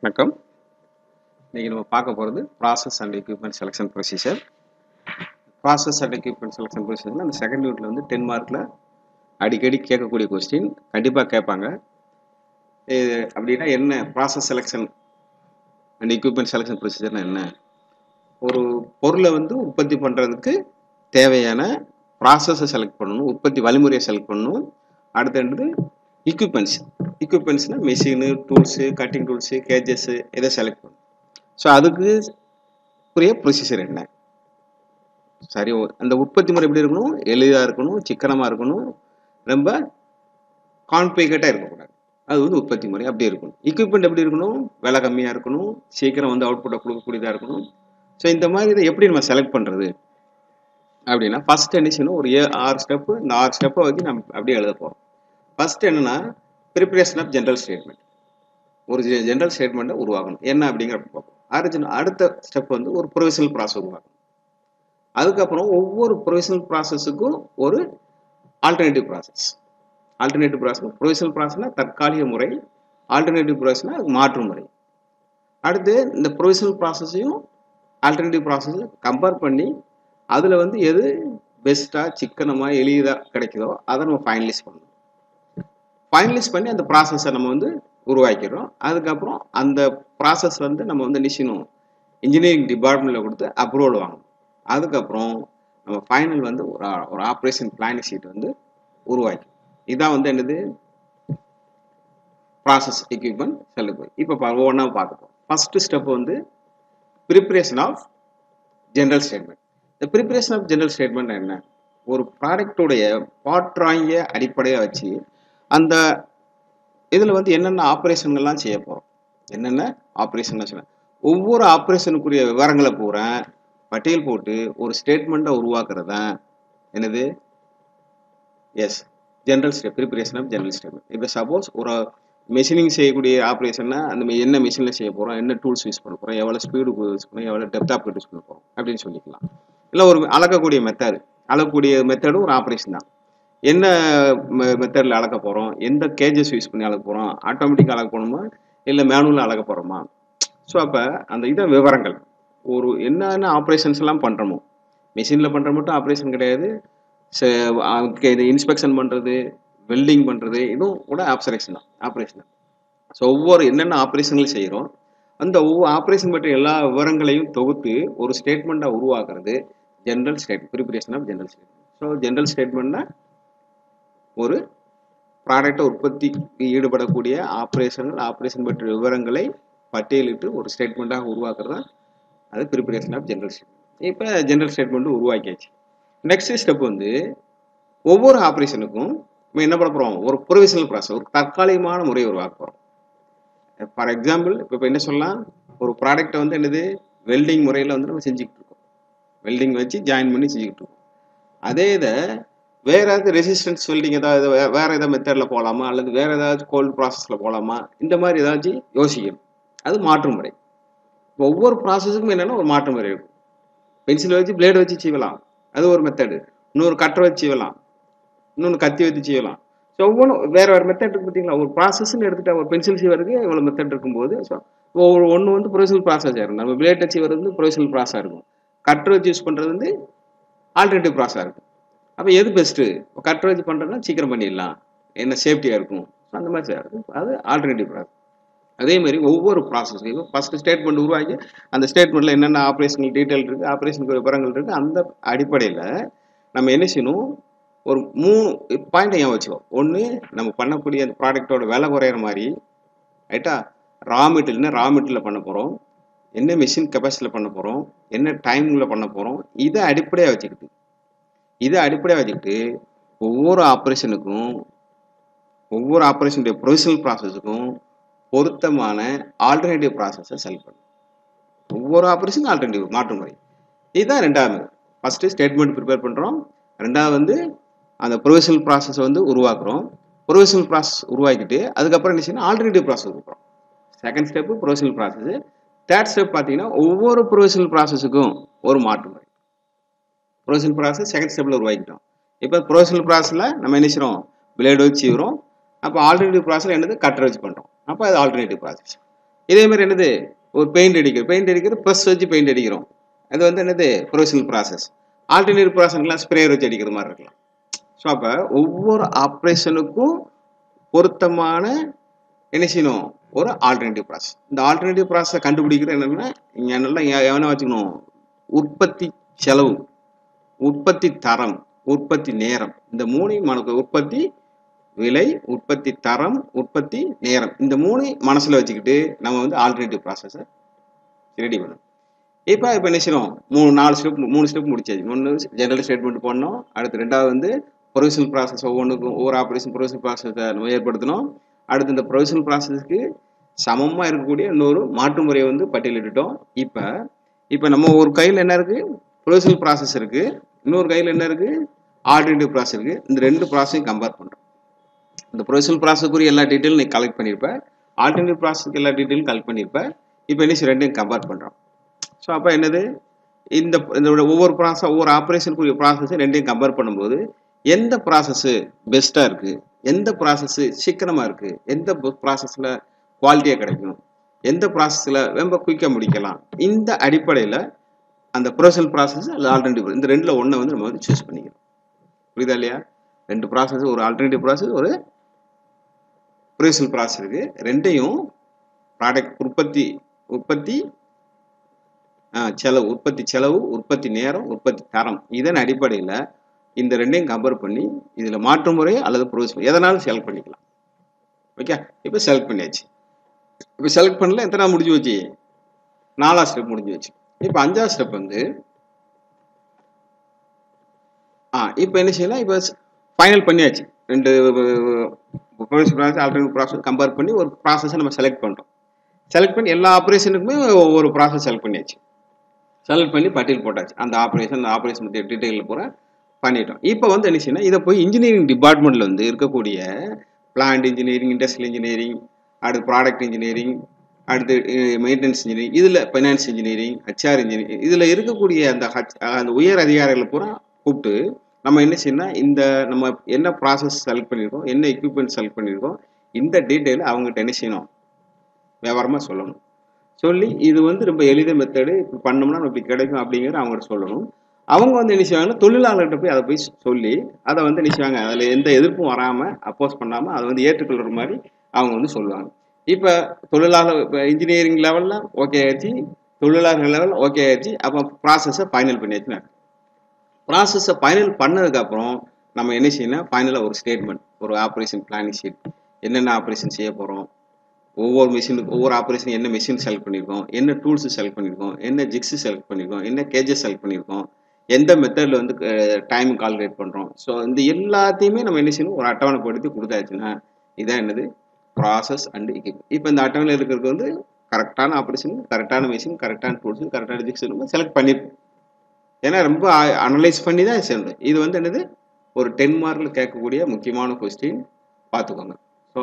வணக்கம் இன்னைக்கு நம்ம பார்க்க போகிறது process and equipment selection procedure process and equipment selection ப்ரொசீஜரில் அந்த செகண்ட் யூனிட்ல வந்து டென் மார்க்கில் அடிக்கடி கேட்கக்கூடிய கொஸ்டின் கண்டிப்பாக கேட்பாங்க இது அப்படின்னா என்ன process selection and equipment selection ப்ரொசீஜர்னா என்ன ஒரு பொருளை வந்து உற்பத்தி பண்ணுறதுக்கு தேவையான ப்ராசஸை செலக்ட் பண்ணணும் உற்பத்தி வழிமுறையை செலக்ட் பண்ணணும் அடுத்தது எக்யூப்மெண்ட்ஸ் எக்யூப்மெண்ட்ஸ்னால் machine tools cutting tools gauges இதை செலக்ட் பண்ணணும் ஸோ அதுக்கு புரிய ப்ரொசீஜர் என்ன சரி ஓ- அந்த உற்பத்தி முறை எப்படி இருக்கணும் எளிதாக இருக்கணும் சிக்கனமாக இருக்கணும் ரொம்ப கான்பிகேட்டாக இருக்கக்கூடாது அது வந்து உற்பத்தி முறை அப்படி இருக்கணும் எக்யூப்மெண்ட் எப்படி இருக்கணும் விலை கம்மியாக இருக்கணும் சீக்கிரம் வந்து அவுட்புட்டை கொடுக்கக்கூடியதாக இருக்கணும் ஸோ இந்த மாதிரி இதை எப்படி நம்ம செலக்ட் பண்ணுறது அப்படின்னா ஃபர்ஸ்ட் என்ன செய்யணும் ஒரு ஏ ஆறு ஸ்டெப்பு இந்த ஆறு ஸ்டெப்பை வச்சு நம்ம அப்படியே எழுத போகிறோம் ஃபர்ஸ்ட் என்னன்னா ப்ரிப்பரேஷன் ஆஃப் ஜென்ரல் ஸ்டேட்மெண்ட் ஒரு ஜென்ரல் ஸ்டேட்மெண்ட்டை உருவாக்கணும் என்ன அப்படிங்கிறத பார்ப்போம் அடுத்து அடுத்த ஸ்டெப் வந்து ஒரு ப்ரொவிஷனல் ப்ராசஸ் உருவாக்கணும் அதுக்கப்புறம் ஒவ்வொரு ப்ரொவிஷனல் ப்ராசஸுக்கும் ஒரு alternative process alternative process provisional ப்ராசஸ்னா தற்காலிக முறை ஆல்டர்னேட்டிவ் ப்ராசஸ்னா மாற்று முறை அடுத்து இந்த ப்ரொவிஷனல் ப்ராசஸையும் ஆல்டர்னேட்டிவ் ப்ராசஸையும் கம்பேர் பண்ணி அதில் வந்து எது பெஸ்ட்டாக சிக்கனமாக எளிதாக கிடைக்குதோ அதை நம்ம ஃபைனலைஸ் பண்ணணும் ஃபைனலைஸ் பண்ணி அந்த ப்ராசஸை நம்ம வந்து உருவாக்கிறோம் அதுக்கப்புறம் அந்த ப்ராசஸ் வந்து நம்ம வந்து நிச்சயம் இன்ஜினியரிங் டிபார்ட்மெண்ட்டில் கொடுத்து அப்ரூவல் வாங்கணும் அதுக்கப்புறம் நம்ம ஃபைனல் வந்து ஒரு ஆ- ஒரு ஆப்ரேஷன் பிளானிங் ஷீட் வந்து உருவாக்கி இதான் வந்து என்னது ப்ராசஸ் எக்யூப்மெண்ட் செல்லுபடி இப்போ ஒவ்வொன்றா பார்க்கப்போம் ஃபர்ஸ்ட் ஸ்டெப் வந்து ப்ரிப்பரேஷன் ஆஃப் ஜென்ரல் ஸ்டேட்மெண்ட் இந்த ப்ரிப்பரேஷன் ஆஃப் ஜென்ரல் ஸ்டேட்மெண்ட் என்ன ஒரு ப்ராடக்ட்டுடைய பாட்ராங்கிய அடிப்படையாக வச்சு அந்த இதில் வந்து என்னென்ன ஆப்ரேஷன்கள்லாம் செய்ய போகிறோம் என்னென்ன ஆப்ரேஷன் சொன்னேன் ஒவ்வொரு ஆப்ரேஷனுக்குரிய விவரங்களை பூரா பட்டியல் போட்டு ஒரு ஸ்டேட்மெண்ட்டை உருவாக்குறது தான் என்னது is general state preparation of general statement இப்போ சப்போஸ் ஒரு மெஷினிங் செய்யக்கூடிய ஆப்ரேஷன்னா அந்த மெ- என்ன மிஷினில் செய்ய போகிறோம் என்ன டூல்ஸ் யூஸ் பண்ண போகிறோம் எவ்வளோ ஸ்பீடு யூஸ் பண்ணோம் எவ்வளோ டெப்த் ஆஃப் யூஸ் பண்ண போகிறோம் அப்படின்னு சொல்லிக்கலாம் இல்லை ஒரு அளக்கக்கூடிய மெத்தட் அளக்கக்கூடிய மெத்தடும் ஒரு ஆப்ரேஷன் தான் என்ன மெத்தடில் அளக்க போகிறோம் எந்த கேஜஸ் யூஸ் பண்ணி அளக்க போகிறோம் ஆட்டோமேட்டிக்காக அளக்க போகணுமா இல்லை மேனுவலாக அளக்க போகிறோமா ஸோ அப்போ அந்த இதை விவரங்கள் ஒரு என்னென்ன ஆப்ரேஷன்ஸ் எல்லாம் பண்ணுறோமோ மிஷினில் பண்ணுற மட்டும் ஆப்ரேஷன் கிடையாது ச- அதுக்கு இது இன்ஸ்பெக்ஷன் பண்ணுறது வெல்டிங் பண்ணுறது இதுவும் கூட ஆப்ரேஷன் தான் ஆப்ரேஷன் தான் ஸோ ஒவ்வொரு என்னென்ன ஆப்ரேஷன்கள் செய்கிறோம் அந்த ஒவ்வொரு ஆப்ரேஷன் பற்றி எல்லா விவரங்களையும் தொகுத்து ஒரு ஸ்டேட்மெண்ட்டாக உருவாக்குறது general state preparation of general statement so general ஸ்டேட்மெண்ட்னா ஒரு ப்ராடக்டை உற்பத்திக்கு ஈடுபடக்கூடிய ஆப்ரேஷன்கள் ஆப்ரேஷன் பற்றிய விவரங்களை பட்டியலிட்டு ஒரு ஸ்டேட்மெண்ட்டாக உருவாக்குறது தான் அது ப்ரிப்பரேஷன் ஆஃப் ஜென்ரல் ஸ்டேட்மெண்ட் இப்போ ஜென்ரல் ஸ்டேட்மெண்ட் உருவாக்கியாச்சு நெக்ஸ்ட் ஸ்டெப் வந்து ஒவ்வொரு ஆப்ரேஷனுக்கும் நம்ம என்ன பண்ண போகிறோம் ஒரு ப்ரொவிஷனல் ப்ராசஸ் ஒரு தற்காலிகமான முறையை உருவாக்க போகிறோம் ஃபார் எக்ஸாம்பிள் இப்போ இப்போ என்ன சொல்லலாம் ஒரு ப்ராடக்ட்டை வந்து என்னது வெல்டிங் முறையில் வந்து நம்ம செஞ்சுக்கிட்டு இருக்கோம் வெல்டிங் வச்சு ஜாயின் பண்ணி செஞ்சுக்கிட்டு இருக்கோம் அதே இதை வேற ஏதாவது ரெசிஸ்டன்ஸ் வெல்டிங் ஏதாவது வே- வேற ஏதாவது மெத்தடில் போகலாமா அல்லது வேற ஏதாவது கோல்டு ப்ராசஸில் போகலாமா இந்த மாதிரி ஏதாச்சும் யோசிக்கணும் அது மாற்று முறை இப்போ ஒவ்வொரு ப்ராசஸுக்கும் என்னென்னா ஒரு மாற்று முறை இருக்கும் பென்சில் வச்சு பிளேடு வச்சு செய்யலாம் அது ஒரு மெத்தடு இன்னொரு கட்டரை வச்சு செய்யலாம் இன்னொன்று கத்தி வச்சு செய்யலாம் ஸோ ஒவ்வொன்றும் வேறு வேறு மெத்தட் இருக்கு பார்த்தீங்களா ஒரு ப்ராசஸ்ன்னு எடுத்துட்டா ஒரு பென்சில் செய்வதற்கு இவ்வளோ மெத்தட் இருக்கும்போது ஸோ ஒவ்வொரு ஒன்று வந்து ப்ரொஃபஷனல் ப்ராசஸ் இருக்கும் நம்ம பிளேட் வச்சு செய்வது வந்து ப்ரொஃபஷனல் ப்ராசஸாக இருக்கும் கட்டர் வச்சு யூஸ் பண்ணுறது வந்து ஆல்டர்னேட்டிவ் ப்ராசஸாக இருக்கும் அப்போ எது பெஸ்ட்டு கட்டர் வச்சு பண்ணுறதுனா சீக்கிரம் பண்ணிடலாம் என்ன சேஃப்டியாக இருக்கும் So அந்த மாதிரி செய்யறது. அது ஆல்டர்னேட்டிவ் ப்ராசஸ் அதே மாதிரி ஒவ்வொரு ப்ராசஸ்லையும் ஃபர்ஸ்ட் ஸ்டேட்மெண்ட் உருவாக்கி அந்த ஸ்டேட்மெண்ட்டில் என்னென்ன ஆப்ரேஷனல் டீட்டெயில் இருக்குது ஆப்ரேஷனுக்கு விவரங்கள் இருக்குது அந்த அடிப்படையில் நம்ம என்ன செய்யணும் ஒரு மூணு பாயிண்ட் ஏன் வச்சுக்கோ ஒன்று நம்ம பண்ணக்கூடிய அந்த ப்ராடக்ட்டோட விலை குறையிற மாதிரி ரைட்டா ரா மெட்டீரியல்னா ரா மெட்டீரியலில் பண்ண போகிறோம் என்ன மிஷின் கெப்பாசிட்டியில் பண்ண போகிறோம் என்ன டைமிங்கில் பண்ண போகிறோம் இதை அடிப்படையாக வச்சுக்கிட்டு இதை அடிப்படையாக வச்சுக்கிட்டு ஒவ்வொரு ஆப்ரேஷனுக்கும் ஒவ்வொரு ஆப்ரேஷனுடைய ப்ரொவிஷனல் ப்ராசஸுக்கும் பொருத்தமான ஆல்டர்னேட்டிவ் ப்ராசஸை செல் பண்ணும் ஒவ்வொரு ஆப்ரேஷனுக்கும் ஆல்டர்னேட்டிவ் மாற்று முறை இதுதான் ரெண்டாவது ஃபஸ்ட்டு ஸ்டேட்மெண்ட் ப்ரிப்பேர் பண்ணுறோம் ரெண்டாவது வந்து அந்த ப்ரொவிஷனல் ப்ராசஸை வந்து உருவாக்குறோம் ப்ரொவிஷனல் ப்ராசஸ் உருவாக்கிட்டு அதுக்கப்புறம் என்ன செய்யணும் ஆல்டர்னேட்டிவ் ப்ராசஸ் உருவாக்குறோம் second step provisional process third step பார்த்தீங்கன்னா ஒவ்வொரு ப்ரொவிஷனல் ப்ராசஸுக்கும் ஒரு மாற்று முறை ப்ரொவிஷனல் ப்ராசஸ் செகண்ட் ஸ்டெப்பில் உருவாக்கிட்டோம் இப்போ ப்ரொவிஷனல் ப்ராசஸில் நம்ம என்ன செய்கிறோம் பிளேடு வச்சு செய்கிறோம் அப்போ ஆல்டர்னேட்டிவ் ப்ராசஸ் என்னது கட்டர் வச்சு பண்ணுறோம் அப்போ அது ஆல்டர்னேட்டிவ் ப்ராசஸ் இதே மாதிரி என்னது ஒரு பெயிண்ட் அடிக்கிறோம் பெயிண்ட் அடிக்கிறது ப்ரெஸ் வச்சு பெயிண்ட் அடிக்கிறோம் அது வந்து என்னது ப்ரொஃபஷனல் ப்ராசஸ் ஆல்டர்னேட் ப்ராசஸ்லாம் ஸ்ப்ரேயர் வச்சு அடிக்கிற மாதிரி இருக்கலாம் ஸோ அப்போ ஒவ்வொரு ஆப்ரேஷனுக்கும் பொருத்தமான என்ன செய்யணும் ஒரு ஆல்டர்னேட்டிவ் ப்ராசஸ் இந்த ஆல்டர்னேட்டிவ் ப்ராசஸை கண்டுபிடிக்கிறது என்னென்னா இங்கே நல்லா எவனை வச்சுக்கணும் உற்பத்தி செலவு உற்பத்தி தரம் உற்பத்தி நேரம் இந்த மூணையும் மனக்கு உற்பத்தி விலை உற்பத்தி தரம் உற்பத்தி நேரம் இந்த மூணையும் மனசில் வச்சுக்கிட்டு நம்ம வந்து ஆல்டர்னேட்டிவ் ப்ராசஸை ரெடி பண்ணணும் இப்போ இப்போ என்ன செய்யணும் மூணு நாலு ஸ்டெப் மூணு ஸ்டெப் முடிச்சாச்சு ஒன்று ஜெனரல் ஸ்டேட்மெண்ட் பண்ணோம் அடுத்து ரெண்டாவது வந்து ப்ரொவிஷனல் ப்ராசஸ் ஒவ்வொன்றுக்கும் ஒவ்வொரு ஆப்ரேஷன் ப்ரொவிஷனல் ப்ராசஸை நம்ம ஏற்படுத்தணும் அடுத்து இந்த ப்ரொவிஷனல் ப்ராசஸ்க்கு சமமாக இருக்கக்கூடிய இன்னொரு மாற்று முறையை வந்து பட்டியலிட்டுட்டோம் இப்போ இப்போ நம்ம ஒரு கையில் என்ன இருக்குது ப்ரொவிஷனல் ப்ராசஸ் இருக்குது இன்னொரு கையில் என்ன இருக்குது ஆல்டர்னேட்டிவ் ப்ராசஸ் இருக்குது இந்த ரெண்டு ப்ராசஸையும் கம்பேர் பண்ணுறோம் இந்த ப்ரொவிஷனல் ப்ராசஸ்க்குரிய எல்லா டீட்டெயிலும் நீ கலெக்ட் பண்ணியிருப்பேன் ஆல்டர்னேட்டிவ் ப்ராசஸ்க்கு எல்லா டீட்டெயிலும் கலெக்ட் பண்ணியிருப்பேன் இப்போ என்ன ரெண்டையும் கம்பேர் பண்ணுறோம் ஸோ அப்போ என்னது இந்த இதோட ஒவ்வொரு ப்ராசஸ் ஒவ்வொரு ஆப்ரேஷனுக்குரிய ப்ராசஸை ரெண்டையும் கம்பேர் பண்ணும்போது எந்த ப்ராசஸ்ஸு பெஸ்ட்டாக இருக்குது எந்த ப்ராசஸ்ஸு சிக்கனமாக இருக்குது எந்த ப்ராசஸில் குவாலிட்டியாக கிடைக்கும் எந்த ப்ராசஸில் ரொம்ப குயிக்காக முடிக்கலாம் இந்த அடிப்படையில் அந்த ப்ரொசல் ப்ராசஸ் அல்லது ஆல்டர்னேட்டிவ் இந்த ரெண்டில் ஒன்றை வந்து நம்ம வந்து சூஸ் பண்ணிக்கிறோம் புரியுதா இல்லையா ரெண்டு ப்ராசஸ் ஒரு ஆல்டர்னேட்டிவ் ப்ராசஸ் ஒரு ப்ரொசல் ப்ராசஸ் இருக்குது ரெண்டையும் ப்ராடக்ட் உற்பத்தி உற்பத்தி செலவு உற்பத்தி செலவு உற்பத்தி நேரம் உற்பத்தி தரம் இதன் அடிப்படையில் இந்த ரெண்டையும் கம்பேர் பண்ணி இதில் மாற்று முறை அல்லது ப்ரொவிஸ் எதனாலும் செலக்ட் பண்ணிக்கலாம் ஓகே இப்போ செலக்ட் பண்ணியாச்சு இப்போ செலக்ட் பண்ணல எத்தனை முடிஞ்சு வச்சு நாலாம் ஸ்டெப் முடிஞ்சு வச்சு இப்போ அஞ்சாவது ஸ்டெப் வந்து ஆ இப்போ என்ன செய்யலாம் இப்போ ஃபைனல் பண்ணியாச்சு ரெண்டு provisional process alternate process compare பண்ணி ஒரு ப்ராசஸை நம்ம செலக்ட் பண்ணுறோம் செலக்ட் பண்ணி எல்லா ஆப்ரேஷனுக்குமே ஒவ்வொரு ப்ராசஸ் செலக்ட் பண்ணியாச்சு செலக்ட் பண்ணி பட்டியல் போட்டாச்சு அந்த ஆப்ரேஷன் அந்த ஆப்ரேஷன் பற்றி டீட்டெயிலில் பூரா பண்ணிட்டோம் இப்போ வந்து என்ன செய்யணும் இதை போய் இன்ஜினியரிங் டிபார்ட்மெண்ட்டில் வந்து இருக்கக்கூடிய பிளான்ட் இன்ஜினியரிங் இண்டஸ்ட்ரியல் இன்ஜினியரிங் அடுத்து ப்ராடக்ட் இன்ஜினியரிங் அடுத்து மெயின்டெனன்ஸ் இன்ஜினியரிங் இதில் ஃபைனான்ஸ் இன்ஜினியரிங் ஹச்ஆர் இன்ஜினியரிங் இதில் இருக்கக்கூடிய அந்த ஹச் அந்த உயர் அதிகாரிகளை பூரா கூப்பிட்டு நம்ம என்ன செய்யணும் இந்த நம்ம என்ன ப்ராசஸ் செலக்ட் பண்ணியிருக்கோம் என்ன எக்யூப்மெண்ட் செலக்ட் பண்ணியிருக்கோம் இந்த டீட்டெயில் அவங்ககிட்ட என்ன செய்யணும் விவரமாக சொல்லணும் சொல்லி இது வந்து ரொம்ப எளித மெத்தடு இப்படி பண்ணோம்னா இப்படி கிடைக்கும் அப்படிங்கிறத அவங்ககிட்ட சொல்லணும் அவங்க வந்து என்ன செய்வாங்கன்னா தொழிலாளர்கிட்ட போய் அதை போய் சொல்லி அதை வந்து என்ன செய்வாங்க அதில் எந்த எதிர்ப்பும் வராமல் அப்போஸ் பண்ணாமல் அதை வந்து ஏற்றுக்கொள்கிற மாதிரி அவங்க வந்து சொல்லுவாங்க இப்போ தொழிலாளர் இப்போ இன்ஜினியரிங் லெவலில் ஓகே ஆயிடுச்சு தொழிலாளர் லெவலில் ஓகே ஆயிடுச்சு அப்போ ப்ராசஸை ஃபைனல் பண்ணியாச்சுன்னா ப்ராசஸை ஃபைனல் பண்ணதுக்கப்புறம் நம்ம என்ன செய்யணும் ஃபைனலாக ஒரு ஸ்டேட்மெண்ட் ஒரு ஆப்ரேஷன் பிளானிங் ஷீட் என்னென்ன ஆப்ரேஷன் செய்ய போகிறோம் ஒவ்வொரு மிஷினுக்கு ஒவ்வொரு ஆப்ரேஷன் என்ன மிஷின் செலக்ட் பண்ணியிருக்கோம் என்ன டூல்ஸ் செலக்ட் பண்ணியிருக்கோம் என்ன ஜிக்ஸு செலக்ட் பண்ணியிருக்கோம் என்ன கேஜஸ் செலக்ட் பண்ணியிருக்கோம் எந்த மெத்தடில் வந்து டைம் கால்குலேட் பண்ணுறோம் ஸோ இந்த எல்லாத்தையுமே நம்ம என்ன செய்யணும் ஒரு அட்டவணைப்படுத்தி கொடுத்தாச்சுன்னா இதான் என்னது ப்ராசஸ் அண்ட் எக்யூப்மெண்ட் இப்போ இந்த அட்டவணையில் இருக்கிறது வந்து கரெக்டான ஆப்ரேஷன் கரெக்டான மிஷின் கரெக்டான டூல்ஸ் கரெக்டான ஜிக்ஸ் நம்ம செலக்ட் பண்ணியிருப்போம் ஏன்னா ரொம்ப அனலைஸ் பண்ணி தான் செய்யணும் இது வந்து என்னது ஒரு டென் மார்க்கில் கேட்கக்கூடிய முக்கியமான கொஸ்டின் பார்த்துக்கோங்க ஸோ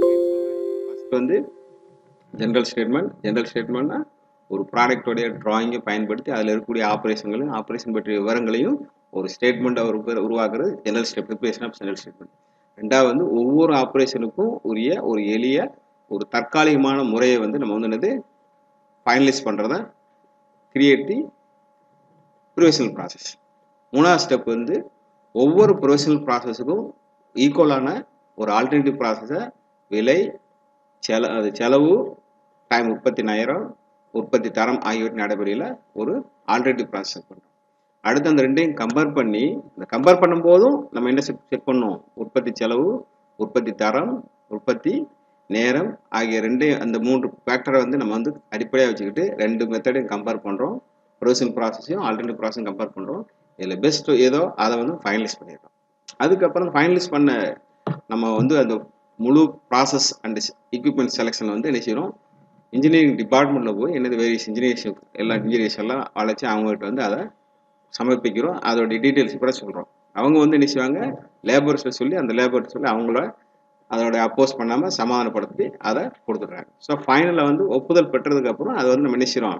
ஃபஸ்ட் வந்து ஜென்ரல் ஸ்டேட்மெண்ட் ஜென்ரல் ஸ்டேட்மெண்ட்னா ஒரு ப்ராடக்டோடைய ட்ராயிங்கை பயன்படுத்தி அதில் இருக்கக்கூடிய ஆப்ரேஷன்களையும் ஆப்ரேஷன் பற்றிய விவரங்களையும் ஒரு ஸ்டேட்மெண்ட்டை ஒரு உருவாக்குறது general state preparation of general statement ரெண்டாவது வந்து ஒவ்வொரு ஆப்ரேஷனுக்கும் உரிய ஒரு எளிய ஒரு தற்காலிகமான முறையை வந்து நம்ம வந்து என்னது ஃபைனலைஸ் பண்ணுறத கிரியேட் தி ப்ரொஃபஷனல் ப்ராசஸ் மூணாவது ஸ்டெப் வந்து ஒவ்வொரு ப்ரொஃபஷனல் ப்ராசஸுக்கும் ஈக்குவலான ஒரு ஆல்டர்னேட்டிவ் ப்ராசஸை விலை செல அது செலவு டைம் உற்பத்தி நேரம் உற்பத்தி தரம் ஆகியவற்றின் அடிப்படையில் ஒரு ஆல்டர்னேட்டிவ் ப்ராசஸ் பண்ணுறோம் அடுத்து அந்த ரெண்டையும் கம்பேர் பண்ணி இந்த கம்பேர் பண்ணும்போதும் நம்ம என்ன செக் செக் பண்ணோம் உற்பத்தி செலவு உற்பத்தி தரம் உற்பத்தி நேரம் ஆகிய ரெண்டையும் அந்த மூன்று ஃபேக்டரை வந்து நம்ம வந்து அடிப்படையாக வச்சுக்கிட்டு ரெண்டு மெத்தடையும் கம்பேர் பண்ணுறோம் ப்ரொசன் ப்ராசஸையும் ஆல்டர்னேட்டிவ் ப்ராசஸையும் கம்பேர் பண்ணுறோம் இதில் பெஸ்ட் ஏதோ அதை வந்து ஃபைனலைஸ் பண்ணிடுறோம் அதுக்கப்புறம் ஃபைனலைஸ் பண்ண நம்ம வந்து அந்த முழு ப்ராசஸ் அண்ட் எக்யூப்மெண்ட் செலெக்ஷன் வந்து என்ன செய்கிறோம் இன்ஜினியரிங் டிபார்ட்மெண்ட்டில் போய் என்னது வேரியஸ் இன்ஜினியர்ஸ் எல்லா இன்ஜினியர்ஸ் எல்லாம் அழைச்சி அவங்ககிட்ட வந்து அதை சமர்ப்பிக்கிறோம் அதோடைய டீட்டெயில்ஸ் கூட சொல்கிறோம் அவங்க வந்து என்ன செய்வாங்க லேபர்ஸை சொல்லி அந்த லேபர்ஸ் சொல்லி அவங்கள அதோட அப்போஸ் பண்ணாமல் சமாதானப்படுத்தி அதை கொடுத்துட்றாங்க ஸோ ஃபைனலில் வந்து ஒப்புதல் பெற்றதுக்கப்புறம் அதை வந்து நம்ம என்ன செய்கிறோம்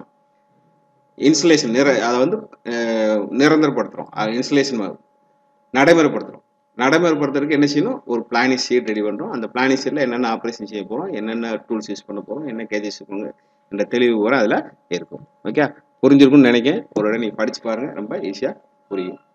இன்சுலேஷன் நிற அதை வந்து நிரந்தரப்படுத்துகிறோம் அது இன்சுலேஷன் நடைமுறைப்படுத்துகிறோம் நடைமுறைப்படுத்துறதுக்கு என்ன செய்யணும் ஒரு பிளானிங் ஷீட் ரெடி பண்ணுறோம் அந்த பிளானிங் ஷீட்டில் என்னென்ன ஆப்ரேஷன் செய்ய போகிறோம் என்னென்ன டூல்ஸ் யூஸ் பண்ண போகிறோம் என்ன கேஜஸ் பண்ணுங்க என்ற தெளிவு கூட அதில் இருக்கும் ஓகே புரிஞ்சிருக்கும்னு நினைக்கிறேன் ஒரு இடம் நீங்கள் படிச்சு பாருங்கள் ரொம்ப ஈஸியாக புரியும்